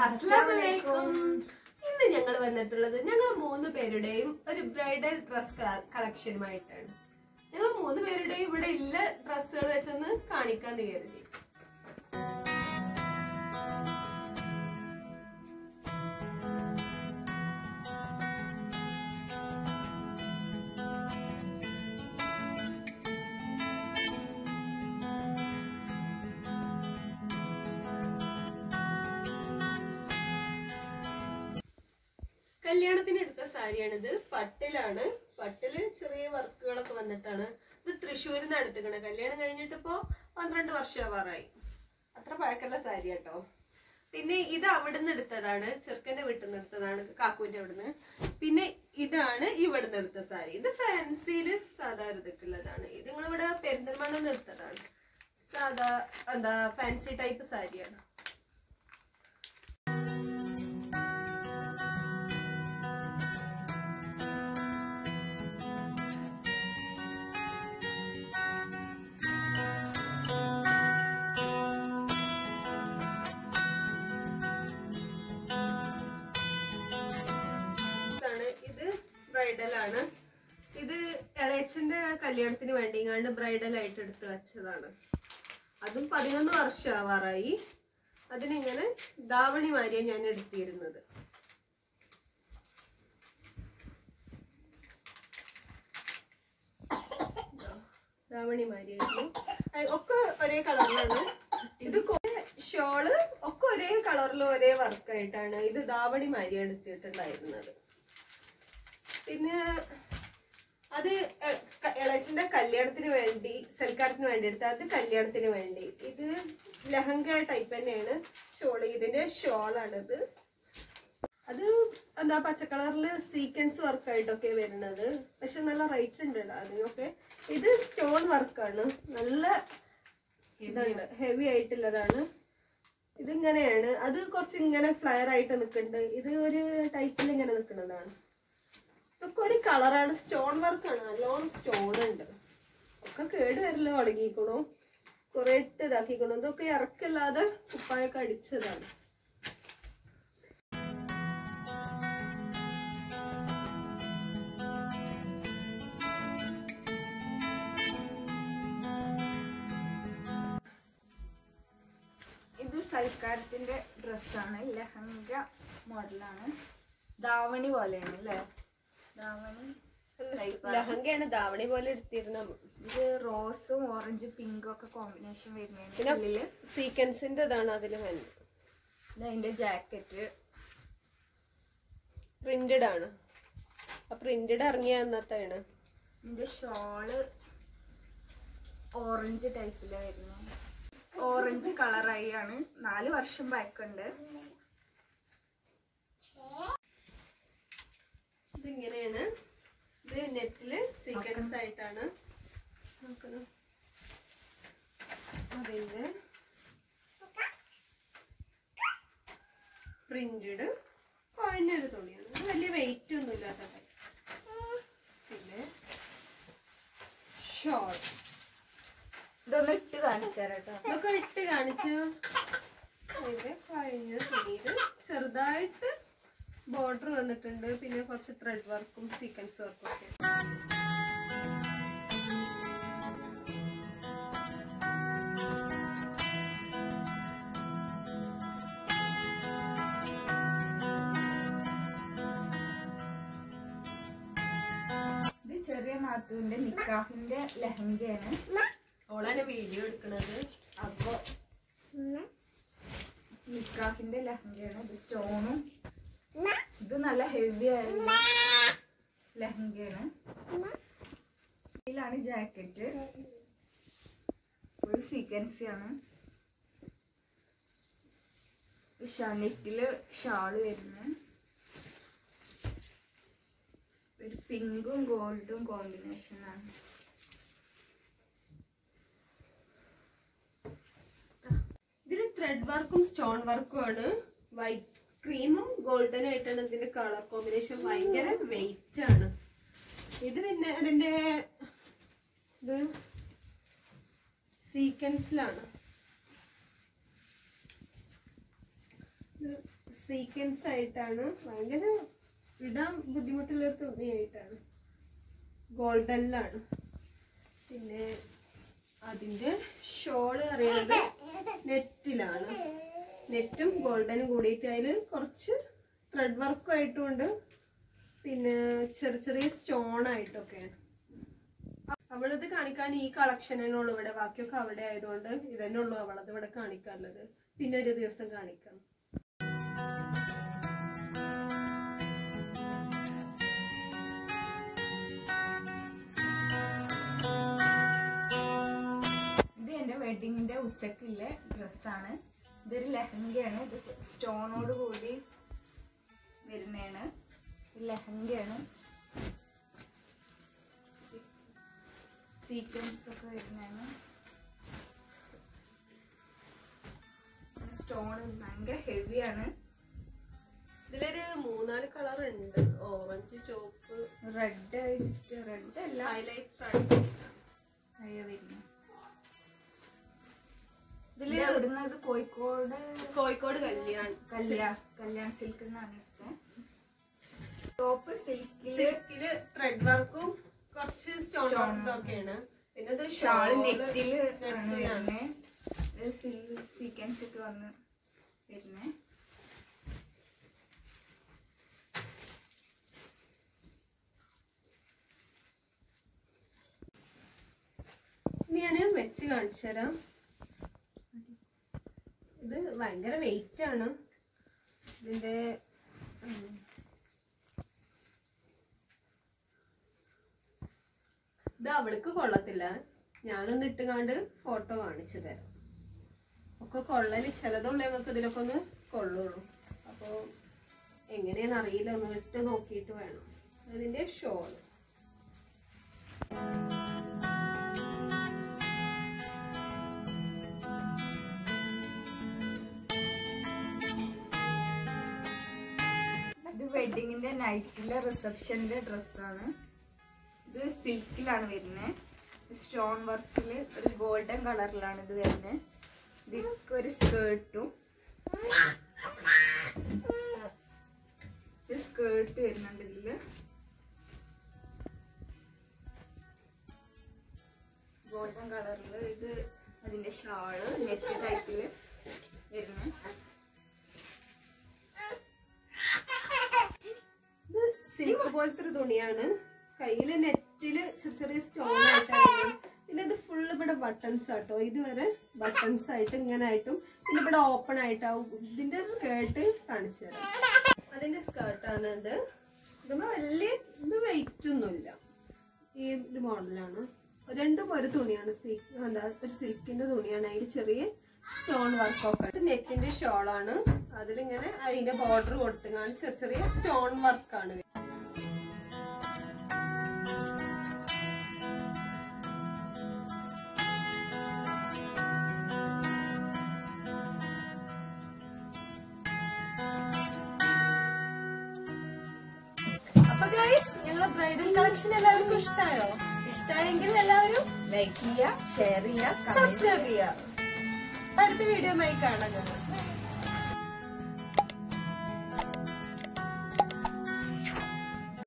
അസ്സലാമലൈക്കും ഇന്ന് ഞങ്ങൾ വന്നിട്ടുള്ളത് ഞങ്ങൾ മൂന്ന് പേരുടെയും ഒരു ബ്രൈഡൽ ഡ്രസ് കളക്ഷനുമായിട്ടാണ് ഞങ്ങൾ മൂന്ന് പേരുടെയും ഇവിടെ ഇല്ല ഡ്രസ്സുകൾ വെച്ചൊന്ന് കാണിക്കാന്ന് കരുതി കല്യാണത്തിന് എടുത്ത സാരിയാണിത് പട്ടിലാണ് പട്ടില് ചെറിയ വർക്കുകളൊക്കെ വന്നിട്ടാണ് ഇത് തൃശ്ശൂരിൽ നിന്ന് എടുത്തുക്കണ കല്യാണം കഴിഞ്ഞിട്ടിപ്പോ പന്ത്രണ്ട് വർഷം ആവാറായി അത്ര പഴക്കമുള്ള സാരി കേട്ടോ പിന്നെ ഇത് അവിടുന്ന് എടുത്തതാണ് ചെറുക്കന്റെ വീട്ടിൽ നിന്ന് എടുത്തതാണ് കാക്കൂന്റെ അവിടുന്ന് പിന്നെ ഇതാണ് ഇവിടുന്ന് എടുത്ത സാരി ഇത് ഫാൻസിയില് സാധാരണ ഇതൊക്കെയുള്ളതാണ് ഇത് നിങ്ങളിവിടെ പെരിന്തൽമണ്ണ എടുത്തതാണ് സാധാ എന്താ ഫാൻസി ടൈപ്പ് സാരിയാണ് ആണ് ഇത് ബ്രൈഡൽ ആണ് ഇത് ഇളയച്ചന്റെ കല്യാണത്തിന് വേണ്ടിങ്ങാണ്ട് ബ്രൈഡൽ ആയിട്ട് എടുത്തു വെച്ചതാണ് അതും പതിനൊന്ന് വർഷം ആവാറായി അതിനിങ്ങനെ ദാവണി മാരിയ ഞാൻ എടുത്തിരുന്നത് ദാവണി മാരിയായിരുന്നു അയ് ഒക്കെ ഒരേ കളറിലാണ് ഇത് ഷോള് ഒക്കെ ഒരേ കളറിലും ഒരേ വർക്കായിട്ടാണ് ഇത് ദാവണി മാരി എടുത്തിട്ടുണ്ടായിരുന്നത് പിന്നെ അത് എ- ക- ഇളച്ചന്റെ കല്യാണത്തിന് വേണ്ടി സൽക്കാരത്തിന് വേണ്ടി എടുത്ത അത് കല്യാണത്തിന് വേണ്ടി ഇത് ലഹങ്ക ടൈപ്പ് തന്നെയാണ് ഷോള് ഇതിന്റെ ഷോളാണിത് അത് എന്താ പച്ച കളറില് സീക്വൻസ് വർക്കായിട്ടൊക്കെ വരുന്നത് പക്ഷെ നല്ല റേറ്റ് ഉണ്ട് ട്ടോ അതിനൊക്കെ ഇത് സ്റ്റോൺ വർക്കാണ് നല്ല ഇതുണ്ട് ഹെവി ആയിട്ടുള്ളതാണ് ഇതിങ്ങനെയാണ് അത് കുറച്ച് ഇങ്ങനെ ഫ്ലയർ ആയിട്ട് നിൽക്കുന്നുണ്ട് ഇത് ഒരു ടൈപ്പിൽ ഇങ്ങനെ നിൽക്കുന്നതാണ് ഇതൊക്കെ ഒരു കളറാണ് സ്റ്റോൺ വർക്കാണ് നല്ലോണം സ്റ്റോൺ ഉണ്ട് ഒക്കെ കേട് വരല്ലോ തുടങ്ങിക്കണു കുറെ ഇട്ട് ഇതാക്കിക്കണു ഇതൊക്കെ ഇറക്കില്ലാതെ കുപ്പായൊക്കെ അടിച്ചതാണ് ഇത് സൽക്കാരത്തിന്റെ ഡ്രസ്സാണ് ലഹങ്ക മോഡലാണ് ദാവണി പോലെയാണ് അല്ലേ ദാവണി type ആണ്. ലഹങ്കയാണ് ധാവണി പോലെ എടുത്തിരുന്ന ഇത് റോസും ഓറഞ്ചും പിങ്കും ഒക്കെ കോമ്പിനേഷൻ വരുന്നതിന്റെ പിന്നെ ഉള്ളില് സീക്വൻസിന്റെ ഇതാണ് അതിൽ വരുന്നത് ഇത് അതിന്റെ ജാക്കറ്റ് പ്രിന്റഡ് ആണ് ആ പ്രിന്റഡ് ഇറങ്ങിയ അന്നത്തെയാണ് ഇതിന്റെ ഷോള് ഓറഞ്ച് ടൈപ്പില് വരുന്നത് ഓറഞ്ച് കളറായി ആണ് നാല് വർഷം ബാക്കുണ്ട് ഇതിങ്ങനെയാണ് ഇത് നെറ്റില് സീക്വൻസ് ആയിട്ടാണ് നോക്കണം അതിന്റെ പ്രിന്റഡ് കുഴഞ്ഞൊരു തുണിയാണ് ഇത് വലിയ വെയിറ്റ് ഒന്നും ഇല്ലാത്ത type. പിന്നെ ഷോൾ ഇതൊന്ന് ഇട്ട് കാണിച്ചു തരാം കേട്ടോ ഇതൊക്കെ ഇട്ട് കാണിച്ചു ഇതിന്റെ കഴിഞ്ഞ തുണിയില് ചെറുതായിട്ട് ബോർഡർ വന്നിട്ടുണ്ട് പിന്നെ കുറച്ച് ത്രെഡ് വർക്കും സീക്വൻസ് വർക്കും ഒക്കെ ഇത് ചെറിയ നാത്തുവിന്റെ നിക്കാഹിന്റെ ലഹങ്കയാണ് ഓളാണ് വീഡിയോ എടുക്കുന്നത് അപ്പൊ നിക്കാഹിന്റെ ലഹങ്കയാണ് ഇത് സ്റ്റോണും ഇത് നല്ല ഹെവി ആയ ലഹങ്കയാണ് ഇതിലാണ് ജാക്കറ്റ് ഒരു സീക്വൻസി ആണ് നെറ്റില് ഷാള് വരുന്നു ഒരു പിങ്കും ഗോൾഡും കോമ്പിനേഷൻ ആണ് ഇതില് ത്രെഡ് വർക്കും സ്റ്റോൺ വർക്കും ആണ് വൈറ്റ് ക്രീമും ഗോൾഡനും ആയിട്ടാണ് ഇതിന്റെ കളർ കോമ്പിനേഷൻ ഭയങ്കര വെയിറ്റ് ആണ് ഇത് പിന്നെ അതിന്റെ ഇത് സീക്വൻസിലാണ് സീക്വൻസ് ആയിട്ടാണ് ഭയങ്കര ഇടാൻ ബുദ്ധിമുട്ടുള്ള ഒരു തുണിയായിട്ടാണ് ഗോൾഡനിലാണ് പിന്നെ അതിന്റെ ഷോള് അറിയുന്നത് നെറ്റിലാണ് നെറ്റും ഗോൾഡനും കൂടിയിട്ട് അതിൽ കുറച്ച് ത്രെഡ് വർക്കും ആയിട്ടുമുണ്ട് പിന്നെ ചെറിയ ചെറിയ സ്റ്റോൺ ആയിട്ടൊക്കെയാണ് അവളത് കാണിക്കാൻ ഈ കളക്ഷൻ തന്നെ ഉള്ളു ഇവിടെ ബാക്കിയൊക്കെ അവിടെ ആയതുകൊണ്ട് ഇതന്നെ ഉള്ളു അവളത് ഇവിടെ കാണിക്കാനുള്ളത് പിന്നെ ഒരു ദിവസം കാണിക്കാം ഇത് എന്റെ വെഡിങ്ങിന്റെ ഉച്ചക്കുള്ള ഡ്രസ്സാണ് ഇതൊരു ലെഹങ്കയാണ് ഇത് സ്റ്റോണോട് കൂടി വരുന്നതാണ് ലെഹങ്കയാണ് സീക്വൻസ് ഒക്കെ വരുന്നതാണ് സ്റ്റോൺ ഭയങ്കര ഹെവിയാണ് ഇതിലൊരു മൂന്നാല് കളർ ഉണ്ട് ഓറഞ്ച് ചോപ്പ് റെഡ് ആയിട്ട് റെഡ് അല്ല ഹൈലൈറ്റ് അയ്യ വരുന്നത് ഇതില് ഇത് ഇവിടുന്ന് കോഴിക്കോട് കോഴിക്കോട് കല്യാൺ കല്യാൺ കല്യാൺ സിൽക്ക് എന്നാണ് ഇട്ടത് ടോപ്പ് സിൽക്കില് സിൽക്കില് ത്രെഡ് വർക്കും കുറച്ച് സ്റ്റോൺ Stone വർക്കും ഒക്കെയാണ് പിന്നെ ഇത് ഷാള് ഷാള് നെറ്റില് ആണ് നെറ്റിലാണ്. വരുന്നത് സീക്വൻസ് ഒക്കെ വന്ന് വരുന്നേ ഇനി ഞാന് വെച്ച് കാണിച്ചു തരാം ഇത് ഭയങ്കര വെയിറ്റ് ആണ് ഇതിന്റെ ഉം, ഇത് അവൾക്ക് കൊള്ളത്തില്ല ഞാനൊന്ന് ഇട്ടുകാണ്ട് ഫോട്ടോ കാണിച്ചു തരാം ഒക്കെ കൊള്ളല് ചിലതുള്ള ഞങ്ങൾക്ക് ഇതിലൊക്കെ ഒന്ന് കൊള്ളുള്ളൂ അപ്പോൾ എങ്ങനെയാന്ന് അറിയില്ല ഒന്ന് ഇട്ട് നോക്കിയിട്ട് വേണം ഇതിന്റെ ഷോൾ ഇത് വെഡിങ്ങിന്റെ നൈറ്റിലെ റിസപ്ഷന്റെ ഡ്രസ്സാണ് ഇത് സിൽക്കിലാണ് വരുന്നത് സ്റ്റോൺ വർക്കിൽ ഒരു ഗോൾഡൻ കളറിലാണ് ഇത് വരുന്നത് ഇതിക്ക് ഒരു സ്കേർട്ടും സ്കേർട്ട് വരുന്നുണ്ട് ഇതില് ഗോൾഡൻ കളറിൽ ഇത് അതിന്റെ ഷാള് നെറ്റ് ടൈപ്പില് വരുന്നത് ഇത് സിൽക്ക് പോലത്തെ ഒരു തുണിയാണ് കയ്യില് നെറ്റില് ചെറിയ ചെറിയ സ്റ്റോൺ ആയിട്ടാണ് പിന്നെ ഇത് ഫുള്ള് ഇവിടെ ബട്ടൺസ് ആട്ടോ ഇതുവരെ ബട്ടൺസ് ആയിട്ട് ഇങ്ങനെ ആയിട്ടും പിന്നെ ഇവിടെ ഓപ്പൺ ആയിട്ടാവും ഇതിന്റെ സ്കേർട്ട് കാണിച്ചു തരാം അതിന്റെ സ്കേർട്ടാണ് ഇത് ഇതുമ്പോ വലിയ ഇത് വെയിറ്റ് ഒന്നുമില്ല ഈ ഒരു മോഡലാണ് രണ്ടും ഒരു തുണിയാണ് സിൽക്ക് എന്താ ഒരു സിൽക്കിന്റെ തുണിയാണ് അതിൽ ചെറിയ സ്റ്റോൺ വർക്കൊക്കെ നെറ്റിന്റെ ഷോളാണ് അതിലിങ്ങനെ അതിന്റെ ബോർഡർ കൊടുത്തുകാണ് ചെറിയ ചെറിയ സ്റ്റോൺ വർക്കാണ് അപ്പൊ ഗൈസ് ഞങ്ങളെ ബ്രൈഡൽ കളക്ഷൻ എല്ലാവർക്കും ഇഷ്ടമായോ ഇഷ്ടമായെങ്കിൽ എല്ലാവരും ലൈക്ക് ചെയ്യുക ഷെയർ ചെയ്യുക സബ്സ്ക്രൈബ് ചെയ്യുക അടുത്ത വീഡിയോ കാണാം ഞങ്ങൾ